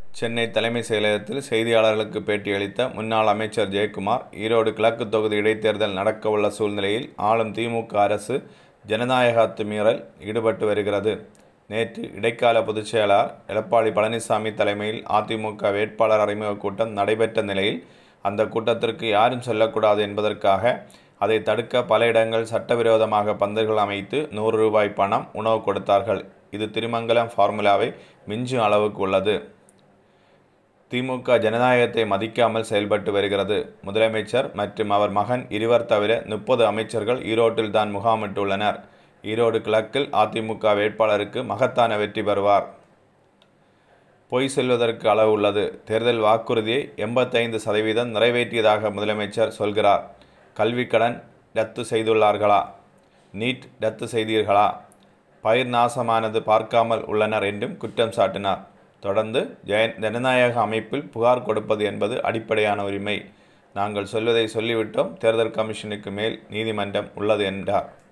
சென்னை தலைமைச் செயலகத்தில் செய்தியாளர்களுக்கு பேட்டியளித்த முன்னாள் அமைச்சர் ஜெயக்குமார் ஈரோடு கிழக்கு தொகுதி இடைத்தேர்தல் நடக்கவுள்ள சூழ்நிலையில் ஆளும் திமுக அரசு ஜனநாயக அத்துமீறல் ஈடுபட்டு வருகிறது நேற்று இடைக்கால பொதுச் செயலாளர் எடப்பாடி பழனிசாமி தலைமையில் அதிமுக வேட்பாளர் அறிமுக கூட்டம் நடைபெற்ற நிலையில் அந்த கூட்டத்திற்கு யாரும் செல்லக்கூடாது என்பதற்காக அதை தடுக்க பல இடங்கள் சட்டவிரோதமாக பந்தல்கள் அமைத்து நூறு ரூபாய் பணம் உணவு கொடுத்தார்கள் இது திருமங்கலம் ஃபார்முலாவை மிஞ்சும் அளவுக்கு உள்ளது திமுக ஜனநாயகத்தை மதிக்காமல் செயல்பட்டு வருகிறது முதலமைச்சர் மற்றும் அவர் மகன் இருவர் தவிர முப்பது அமைச்சர்கள் ஈரோட்டில் தான் முகாமிட்டுள்ளனர் ஈரோடு கிழக்கில் அதிமுக வேட்பாளருக்கு மகத்தான வெற்றி பெறுவார் பொய் சொல்வதற்கு அளவு உள்ளது தேர்தல் வாக்குறுதியை எண்பத்தைந்து சதவீதம் நிறைவேற்றியதாக முதலமைச்சர் சொல்கிறார் கல்விக்கடன் ரத்து செய்துள்ளார்களா நீட் ரத்து செய்தீர்களா பயிர் நாசமானது பார்க்காமல் உள்ளனர் என்றும் குற்றம் சாட்டினார் தொடர்ந்து ஜெய ஜனநாயக அமைப்பில் புகார் கொடுப்பது என்பது அடிப்படையான உரிமை நாங்கள் சொல்வதை சொல்லிவிட்டோம் தேர்தல் கமிஷனுக்கு மேல் நீதிமன்றம் உள்ளது என்றார்